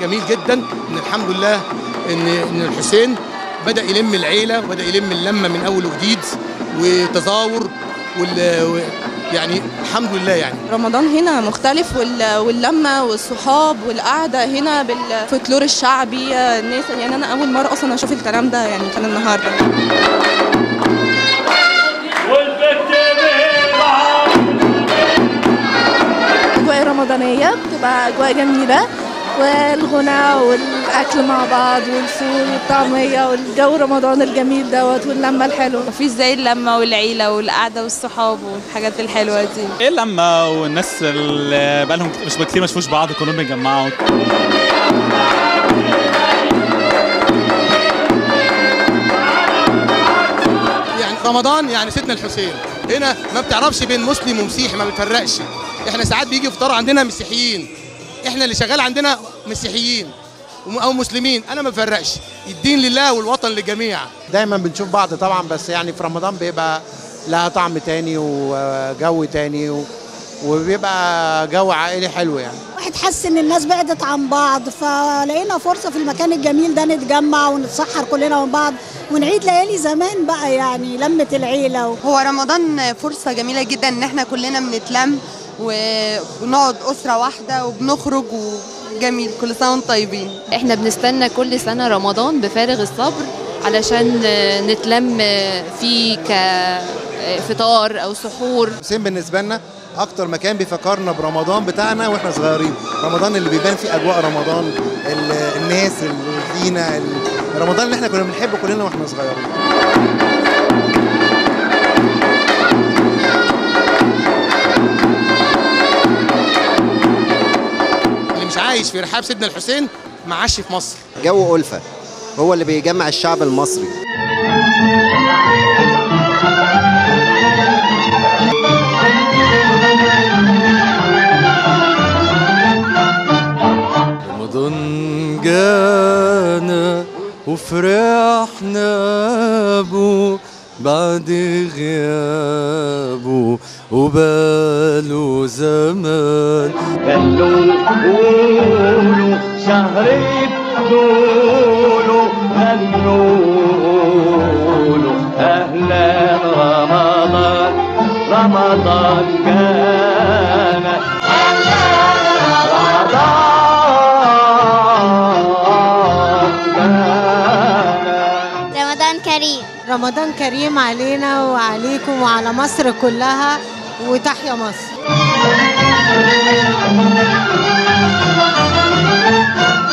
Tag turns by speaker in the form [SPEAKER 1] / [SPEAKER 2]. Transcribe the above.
[SPEAKER 1] جميل جدا ان الحمد لله ان ان الحسين بدا يلم العيله وبدا يلم اللمه من اول وجديد وتزاور وال و- يعني الحمد لله يعني
[SPEAKER 2] رمضان هنا مختلف وال- واللمة والصحاب والقعدة هنا بالفولكلور الشعبي الناس يعني أنا أول مرة أصلا أشوف الكلام ده يعني كان النهاردة
[SPEAKER 3] أجواء رمضانية بتبقى أجواء جميلة والغنى والأكل مع بعض والفول والطعمية والجو رمضان الجميل دوت واللمة الحلوة
[SPEAKER 2] مفيش زي اللمة والعيلة والقعدة والصحاب والحاجات الحلوة دي
[SPEAKER 4] ايه اللمه والناس اللي بقالهم مش كتير ما شافوش بعض كلهم بيتجمعوا
[SPEAKER 1] يعني رمضان يعني سيدنا الحسين هنا ما بتعرفش بين مسلم ومسيحي ما بتفرقش احنا ساعات بيجي يفطروا عندنا مسيحيين احنا اللي شغال عندنا مسيحيين وم- او مسلمين انا ما بفرقش الدين لله والوطن للجميع
[SPEAKER 5] دايما بنشوف بعض طبعا بس يعني في رمضان بيبقى لها طعم تاني وجو تاني و- وبيبقى جو عائلي حلو يعني
[SPEAKER 6] واحد حس ان الناس بعدت عن بعض فلقينا فرصه في المكان الجميل ده نتجمع ونتسحر كلنا من بعض ونعيد ليالي زمان بقى يعني لمه العيله و...
[SPEAKER 7] هو رمضان فرصة جميلة جدا ان احنا كلنا بنتلم وبنقعد أسرة واحدة وبنخرج وجميل كل سنة وانتم طيبين
[SPEAKER 2] احنا بنستنى كل سنة رمضان بفارغ الصبر علشان نتلم فيه كفطار أو سحور
[SPEAKER 5] حسين بالنسبه لنا اكتر مكان بيفكرنا برمضان بتاعنا واحنا صغيرين رمضان اللي بيبان فيه اجواء رمضان ال- الناس الزينه ال- رمضان اللي احنا كنا بنحبه كلنا واحنا صغيرين
[SPEAKER 1] اللي مش عايش في رحاب سيدنا الحسين ما عاش في مصر
[SPEAKER 8] جو ألفة هو اللي بيجمع الشعب المصري
[SPEAKER 9] رمضان جانا وفرحنا بو بعد غيابه وباله زمان
[SPEAKER 10] قالوا قولوا شهر الدول غنوا له اهلا رمضان رمضان جانا رمضان جانا
[SPEAKER 6] رمضان كريم
[SPEAKER 3] رمضان كريم علينا وعليكم وعلى مصر كلها وتحيا مصر